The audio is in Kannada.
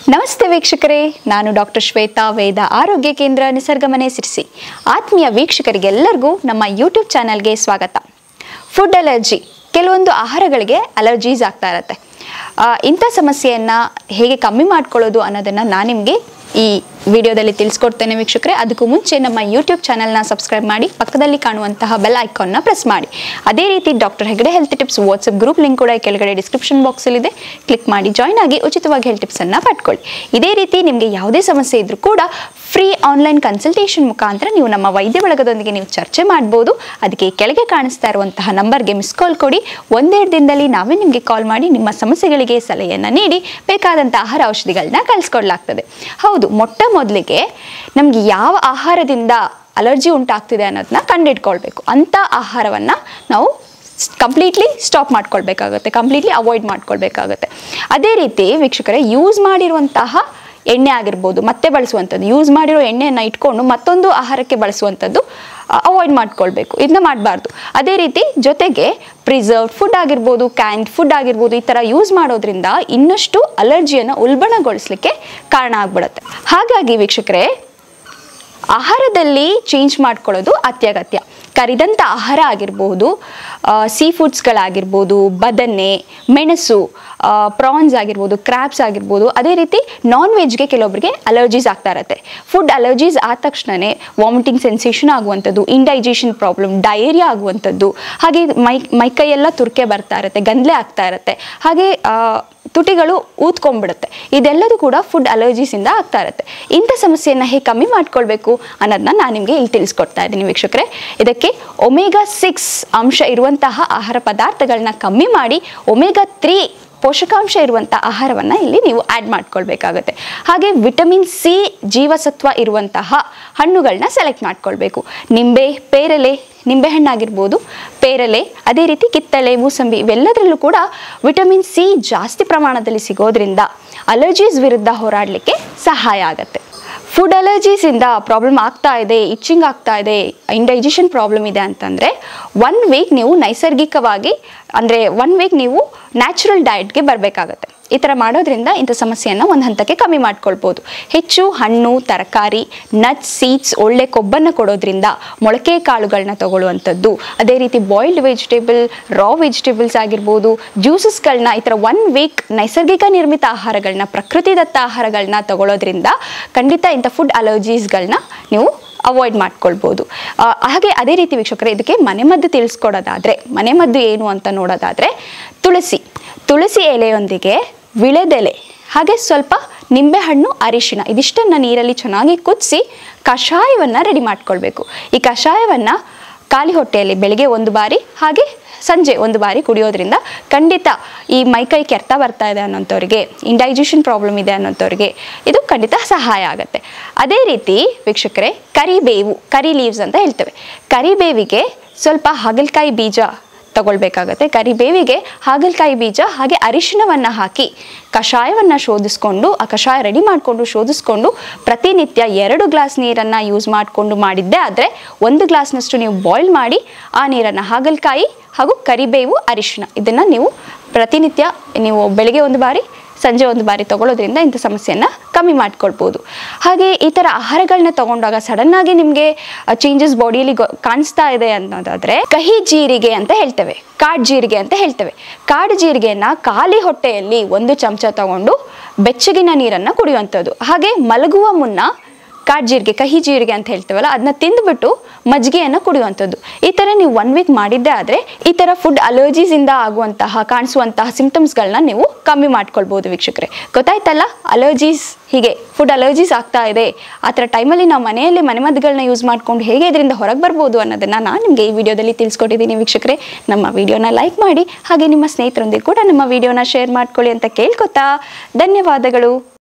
ನಮಸ್ತೆ ವೀಕ್ಷಕರೇ ನಾನು ಡಾಕ್ಟರ್ ಶ್ವೇತಾ ವೇದ ಆರೋಗ್ಯ ಕೇಂದ್ರ ನಿಸರ್ಗಮನೆ ಸಿರಿಸಿ ಆತ್ಮೀಯ ವೀಕ್ಷಕರಿಗೆಲ್ಲರಿಗೂ ನಮ್ಮ ಯೂಟ್ಯೂಬ್ ಚಾನಲ್ಗೆ ಸ್ವಾಗತ ಫುಡ್ ಅಲರ್ಜಿ ಕೆಲವೊಂದು ಆಹಾರಗಳಿಗೆ ಅಲರ್ಜೀಸ್ ಆಗ್ತಾ ಇರತ್ತೆ ಆ, ಇಂಥ ಸಮಸ್ಯೆಯನ್ನು ಹೇಗೆ ಕಮ್ಮಿ ಮಾಡ್ಕೊಳ್ಳೋದು ಅನ್ನೋದನ್ನು ನಾನು ನಿಮಗೆ ಈ ವಿಡಿಯೋದಲ್ಲಿ ತಿಳಿಸ್ಕೊಡ್ತೇನೆ ವೀಕ್ಷಕರೇ ಅದಕ್ಕೂ ಮುಂಚೆ ನಮ್ಮ ಯೂಟ್ಯೂಬ್ ಚಾನಲ್ನ ಸಬ್ಸ್ಕ್ರೈಬ್ ಮಾಡಿ ಪಕ್ಕದಲ್ಲಿ ಕಾಣುವಂತಹ ಬೆಲ್ ಐಕಾನ್ನ ಪ್ರೆಸ್ ಮಾಡಿ ಅದೇ ರೀತಿ doctor Hegde health tips WhatsApp group link ಕೂಡ ಈ ಕೆಳಗಡೆ ಡಿಸ್ಕ್ರಿಪ್ಷನ್ ಬಾಕ್ಸಲ್ಲಿದೆ ಕ್ಲಿಕ್ ಮಾಡಿ ಜಾಯ್ನ್ ಆಗಿ ಉಚಿತವಾಗಿ ಹೆಲ್ತ್ ಟಿಪ್ಸನ್ನು ಪಡ್ಕೊಳ್ಳಿ ಇದೇ ರೀತಿ ನಿಮಗೆ ಯಾವುದೇ ಸಮಸ್ಯೆ ಇದ್ರೂ ಕೂಡ ಫ್ರೀ ಆನ್ಲೈನ್ ಕನ್ಸಲ್ಟೇಷನ್ ಮುಖಾಂತರ ನೀವು ನಮ್ಮ ವೈದ್ಯ ಬಳಗದೊಂದಿಗೆ ನೀವು ಚರ್ಚೆ ಮಾಡ್ಬೋದು ಅದಕ್ಕೆ ಈ ಕೆಳಗೆ ಕಾಣಿಸ್ತಾ ಇರುವಂತಹ ನಂಬರ್ಗೆ ಮಿಸ್ ಕಾಲ್ ಕೊಡಿ ಒಂದೆರಡು ದಿನದಲ್ಲಿ ನಾವೇ ನಿಮಗೆ ಕಾಲ್ ಮಾಡಿ ನಿಮ್ಮ ಸಮಸ್ಯೆಗಳಿಗೆ ಸಲಹೆಯನ್ನು ನೀಡಿ ಬೇಕಾದಂಥ ಆಹಾರ ಔಷಧಿಗಳನ್ನ ಕಳಿಸ್ಕೊಡ್ಲಾಗ್ತದೆ ಹೌದು ಮೊಟ್ಟ ಮೊದಲಿಗೆ ನಮಗೆ ಯಾವ ಆಹಾರದಿಂದ ಅಲರ್ಜಿ ಉಂಟಾಗ್ತಿದೆ ಅನ್ನೋದನ್ನ ಕಂಡಿಡ್ಕೊಳ್ಬೇಕು ಅಂಥ ಆಹಾರವನ್ನು ನಾವು ಕಂಪ್ಲೀಟ್ಲಿ ಸ್ಟಾಪ್ ಮಾಡ್ಕೊಳ್ಬೇಕಾಗುತ್ತೆ ಕಂಪ್ಲೀಟ್ಲಿ ಅವಾಯ್ಡ್ ಮಾಡ್ಕೊಳ್ಬೇಕಾಗುತ್ತೆ ಅದೇ ರೀತಿ ವೀಕ್ಷಕರೇ ಯೂಸ್ ಮಾಡಿರುವಂತಹ ಎಣ್ಣೆ ಆಗಿರ್ಬೋದು ಮತ್ತೆ ಬಳಸುವಂಥದ್ದು ಯೂಸ್ ಮಾಡಿರೋ ಎಣ್ಣೆಯನ್ನು ಇಟ್ಕೊಂಡು ಮತ್ತೊಂದು ಆಹಾರಕ್ಕೆ ಬಳಸುವಂಥದ್ದು ಅವಾಯ್ಡ್ ಮಾಡ್ಕೊಳ್ಬೇಕು ಇದನ್ನ ಮಾಡಬಾರ್ದು ಅದೇ ರೀತಿ ಜೊತೆಗೆ ಪ್ರಿಸರ್ವ್ಡ್ ಫುಡ್ ಆಗಿರ್ಬೋದು ಕ್ಯಾಂಡ್ ಫುಡ್ ಆಗಿರ್ಬೋದು ಈ ಥರ ಯೂಸ್ ಮಾಡೋದ್ರಿಂದ ಇನ್ನಷ್ಟು ಅಲರ್ಜಿಯನ್ನು ಉಲ್ಬಣಗೊಳಿಸ್ಲಿಕ್ಕೆ ಕಾರಣ ಆಗ್ಬಿಡುತ್ತೆ ಹಾಗಾಗಿ ವೀಕ್ಷಕರೇ ಆಹಾರದಲ್ಲಿ ಚೇಂಜ್ ಮಾಡ್ಕೊಳ್ಳೋದು ಅತ್ಯಗತ್ಯ ಕರಿದಂಥ ಆಹಾರ ಆಗಿರ್ಬೋದು ಸೀ ಫುಡ್ಸ್ಗಳಾಗಿರ್ಬೋದು ಬದನೆ ಮೆಣಸು ಪ್ರಾನ್ಸ್ ಆಗಿರ್ಬೋದು ಕ್ರ್ಯಾಬ್ಸ್ ಆಗಿರ್ಬೋದು ಅದೇ ರೀತಿ ನಾನ್ ವೆಜ್ಗೆ ಕೆಲವೊಬ್ಬರಿಗೆ ಅಲರ್ಜೀಸ್ ಆಗ್ತಾ ಇರುತ್ತೆ ಫುಡ್ ಅಲರ್ಜೀಸ್ ಆದ ತಕ್ಷಣವೇ ವಾಮಿಟಿಂಗ್ ಸೆನ್ಸೇಷನ್ ಆಗುವಂಥದ್ದು ಇಂಡೈಜೇಷನ್ ಪ್ರಾಬ್ಲಮ್ ಡಯೇರಿಯಾ ಆಗುವಂಥದ್ದು ಹಾಗೆ ಮೈ ಮೈಕೈಯೆಲ್ಲ ತುರ್ಕೆ ಬರ್ತಾ ಇರುತ್ತೆ ಗಂದ್ಲೆ ಆಗ್ತಾ ಇರುತ್ತೆ ಹಾಗೆ ಆ, ತುಟಿಗಳು ಊದ್ಕೊಂಡ್ಬಿಡುತ್ತೆ ಇದೆಲ್ಲದೂ ಕೂಡ ಫುಡ್ ಅಲರ್ಜೀಸಿಂದ ಆಗ್ತಾ ಇರುತ್ತೆ ಇಂಥ ಸಮಸ್ಯೆಯನ್ನು ಹೇಗೆ ಕಮ್ಮಿ ಮಾಡ್ಕೊಳ್ಬೇಕು ಅನ್ನೋದನ್ನ ನಾನು ನಿಮಗೆ ಇಲ್ಲಿ ತಿಳಿಸ್ಕೊಡ್ತಾ ಇದ್ದೀನಿ ವೀಕ್ಷಕರೇ ಇದಕ್ಕೆ ಒಮೆಗಾ ಸಿಕ್ಸ್ ಅಂಶ ಇರುವಂತಹ ಆಹಾರ ಪದಾರ್ಥಗಳನ್ನ ಕಮ್ಮಿ ಮಾಡಿ ಒಮೆಗಾ ತ್ರೀ ಪೋಷಕಾಂಶ ಇರುವಂಥ ಆಹಾರವನ್ನು ಇಲ್ಲಿ ನೀವು ಆ್ಯಡ್ ಮಾಡ್ಕೊಳ್ಬೇಕಾಗುತ್ತೆ ಹಾಗೆ ವಿಟಮಿನ್ ಸಿ ಜೀವಸತ್ವ ಇರುವಂತಹ ಹಣ್ಣುಗಳನ್ನ ಸೆಲೆಕ್ಟ್ ಮಾಡ್ಕೊಳ್ಬೇಕು ನಿಂಬೆ ಪೇರಲೆ ನಿಂಬೆಹಣ್ಣಾಗಿರ್ಬೋದು ಪೇರಲೆ ಅದೇ ರೀತಿ ಕಿತ್ತಳೆ ಮೂಸಂಬಿ ಇವೆಲ್ಲದರಲ್ಲೂ ಕೂಡ ವಿಟಮಿನ್ ಸಿ ಜಾಸ್ತಿ ಪ್ರಮಾಣದಲ್ಲಿ ಸಿಗೋದ್ರಿಂದ ಅಲರ್ಜೀಸ್ ವಿರುದ್ಧ ಹೋರಾಡಲಿಕ್ಕೆ ಸಹಾಯ ಆಗುತ್ತೆ ಫುಡ್ ಅಲರ್ಜೀಸಿಂದ ಪ್ರಾಬ್ಲಮ್ ಆಗ್ತಾ ಇದೆ ಇಚ್ಚಿಂಗ್ ಆಗ್ತಾ ಇದೆ ಇಂಡೈಜೆಷನ್ ಪ್ರಾಬ್ಲಮ್ ಇದೆ ಅಂತಂದರೆ ಒನ್ ವೀಕ್ ನೀವು ನೈಸರ್ಗಿಕವಾಗಿ ಅಂದರೆ ಒನ್ ವೀಕ್ ನೀವು ನ್ಯಾಚುರಲ್ ಡಯಟ್ಗೆ ಬರಬೇಕಾಗತ್ತೆ ಈ ಥರ ಮಾಡೋದ್ರಿಂದ ಇಂಥ ಸಮಸ್ಯೆಯನ್ನು ಒಂದು ಹಂತಕ್ಕೆ ಕಮ್ಮಿ ಮಾಡ್ಕೊಳ್ಬೋದು ಹೆಚ್ಚು ಹಣ್ಣು ತರಕಾರಿ ನಟ್ಸ್ ಸೀಡ್ಸ್ ಒಳ್ಳೆ ಕೊಬ್ಬನ್ನು ಕೊಡೋದ್ರಿಂದ ಮೊಳಕೆ ಕಾಳುಗಳನ್ನ ತಗೊಳ್ಳುವಂಥದ್ದು ಅದೇ ರೀತಿ ಬಾಯ್ಲ್ಡ್ ವೆಜಿಟೇಬಲ್ ರಾ ವೆಜಿಟೇಬಲ್ಸ್ ಆಗಿರ್ಬೋದು ಜ್ಯೂಸಸ್ಗಳನ್ನ ಈ ಥರ ಒನ್ ವೀಕ್ ನೈಸರ್ಗಿಕ ನಿರ್ಮಿತ ಆಹಾರಗಳನ್ನ ಪ್ರಕೃತಿದತ್ತ ಆಹಾರಗಳನ್ನ ತಗೊಳ್ಳೋದ್ರಿಂದ ಖಂಡಿತ ಇಂಥ ಫುಡ್ ಅಲರ್ಜೀಸ್ಗಳನ್ನ ನೀವು ಅವಾಯ್ಡ್ ಮಾಡ್ಕೊಳ್ಬೋದು ಆ, ಹಾಗೆ ಅದೇ ರೀತಿ ವೀಕ್ಷಕರೇ ಇದಕ್ಕೆ ಮನೆಮದ್ದು ತಿಳಿಸ್ಕೊಡೋದಾದರೆ ಮನೆಮದ್ದು ಏನು ಅಂತ ನೋಡೋದಾದರೆ ತುಳಸಿ ತುಳಸಿ ಎಲೆಯೊಂದಿಗೆ ವಿಳೆದೆಲೆ ಹಾಗೆ ಸ್ವಲ್ಪ ನಿಂಬೆಹಣ್ಣು ಅರಿಶಿಣ ಇದಿಷ್ಟನ್ನು ನೀರಲ್ಲಿ ಚೆನ್ನಾಗಿ ಕುದಿಸಿ ಕಷಾಯವನ್ನು ರೆಡಿ ಮಾಡ್ಕೊಳ್ಬೇಕು ಈ ಕಷಾಯವನ್ನು ಖಾಲಿ ಹೊಟ್ಟೆಯಲ್ಲಿ ಬೆಳಿಗ್ಗೆ ಒಂದು ಬಾರಿ ಹಾಗೆ ಸಂಜೆ ಒಂದು ಬಾರಿ ಕುಡಿಯೋದ್ರಿಂದ ಖಂಡಿತ ಈ ಮೈಕೈ ಕೆರೆತ ಬರ್ತಾ ಇದೆ ಅನ್ನೋಂಥವ್ರಿಗೆ ಇಂಡೈಜೆಷನ್ ಪ್ರಾಬ್ಲಮ್ ಇದೆ ಅನ್ನೋಂಥವ್ರಿಗೆ ಇದು ಖಂಡಿತ ಸಹಾಯ ಆಗುತ್ತೆ ಅದೇ ರೀತಿ ವೀಕ್ಷಕರೇ ಕರಿಬೇವು ಕರಿ ಲೀವ್ಸ್ ಅಂತ ಹೇಳ್ತೇವೆ ಕರಿಬೇವಿಗೆ ಸ್ವಲ್ಪ ಹಾಗಲಕಾಯಿ ಬೀಜ ತಗೊಳ್ಬೇಕಾಗತ್ತೆ ಕರಿಬೇವಿಗೆ ಹಾಗಲಕಾಯಿ ಬೀಜ ಹಾಗೆ ಅರಿಶಿಣವನ್ನು ಹಾಕಿ ಕಷಾಯವನ್ನು ಶೋಧಿಸ್ಕೊಂಡು ಆ ಕಷಾಯ ರೆಡಿ ಮಾಡಿಕೊಂಡು ಶೋಧಿಸ್ಕೊಂಡು ಪ್ರತಿನಿತ್ಯ ಎರಡು ಗ್ಲಾಸ್ ನೀರನ್ನು ಯೂಸ್ ಮಾಡಿಕೊಂಡು ಮಾಡಿದ್ದೇ ಆದರೆ ಒಂದು ಗ್ಲಾಸ್ನಷ್ಟು ನೀವು ಬಾಯ್ಲ್ ಮಾಡಿ ಆ ನೀರನ್ನು ಹಾಗಲಕಾಯಿ ಹಾಗೂ ಕರಿಬೇವು ಅರಿಶಿಣ ಇದನ್ನು ನೀವು ಪ್ರತಿನಿತ್ಯ ನೀವು ಬೆಳಿಗ್ಗೆ ಒಂದು ಬಾರಿ ಸಂಜೆ ಒಂದು ಬಾರಿ ತಗೊಳ್ಳೋದ್ರಿಂದ ಇಂಥ ಸಮಸ್ಯೆಯನ್ನು ಕಮ್ಮಿ ಮಾಡ್ಕೊಳ್ಬೋದು ಹಾಗೆ ಈ ಥರ ಆಹಾರಗಳನ್ನ ತಗೊಂಡಾಗ ಸಡನ್ನಾಗಿ ನಿಮಗೆ ಚೇಂಜಸ್ ಬಾಡಿಯಲ್ಲಿ ಕಾಣಿಸ್ತಾ ಇದೆ ಅನ್ನೋದಾದರೆ ಕಹಿ ಜೀರಿಗೆ ಅಂತ ಹೇಳ್ತೇವೆ ಕಾಡು ಜೀರಿಗೆ ಅಂತ ಹೇಳ್ತೇವೆ ಕಾಡು ಜೀರಿಗೆಯನ್ನು ಖಾಲಿ ಹೊಟ್ಟೆಯಲ್ಲಿ ಒಂದು ಚಮಚ ತಗೊಂಡು ಬೆಚ್ಚಗಿನ ನೀರನ್ನು ಕುಡಿಯುವಂಥದ್ದು ಹಾಗೆ ಮಲಗುವ ಮುನ್ನ ಕಾಡು ಜೀರಿಗೆ ಕಹಿ ಜೀರಿಗೆ ಅಂತ ಹೇಳ್ತೇವಲ್ಲ ಅದನ್ನ ತಿಂದುಬಿಟ್ಟು ಮಜ್ಜಿಗೆಯನ್ನು ಕುಡಿಯುವಂಥದ್ದು ಈ ಥರ ನೀವು ಒನ್ ವೀಕ್ ಮಾಡಿದ್ದೇ ಆದರೆ ಈ ಥರ ಫುಡ್ ಅಲರ್ಜೀಸಿಂದ ಆಗುವಂತಹ ಕಾಣಿಸುವಂತಹ ಸಿಂಪ್ಟಮ್ಸ್ಗಳನ್ನ ನೀವು ಕಮ್ಮಿ ಮಾಡ್ಕೊಳ್ಬೋದು ವೀಕ್ಷಕರೇ ಗೊತ್ತಾಯ್ತಲ್ಲ ಅಲರ್ಜೀಸ್ ಹೀಗೆ ಫುಡ್ ಅಲರ್ಜೀಸ್ ಆಗ್ತಾ ಇದೆ ಆ ಥರ ಟೈಮಲ್ಲಿ ನಾವು ಮನೆಯಲ್ಲಿ ಮನೆಮದ್ದುಗಳನ್ನ ಯೂಸ್ ಮಾಡ್ಕೊಂಡು ಹೇಗೆ ಇದರಿಂದ ಹೊರಗೆ ಬರ್ಬೋದು ಅನ್ನೋದನ್ನು ನಾನು ನಿಮಗೆ ಈ ವಿಡಿಯೋದಲ್ಲಿ ತಿಳಿಸ್ಕೊಟ್ಟಿದ್ದೀನಿ ವೀಕ್ಷಕರೇ ನಮ್ಮ ವಿಡಿಯೋನ ಲೈಕ್ ಮಾಡಿ ಹಾಗೆ ನಿಮ್ಮ ಸ್ನೇಹಿತರೊಂದಿಗೆ ಕೂಡ ನಮ್ಮ ವಿಡಿಯೋನ ಶೇರ್ ಮಾಡ್ಕೊಳ್ಳಿ ಅಂತ ಕೇಳ್ಕೊತಾ ಧನ್ಯವಾದಗಳು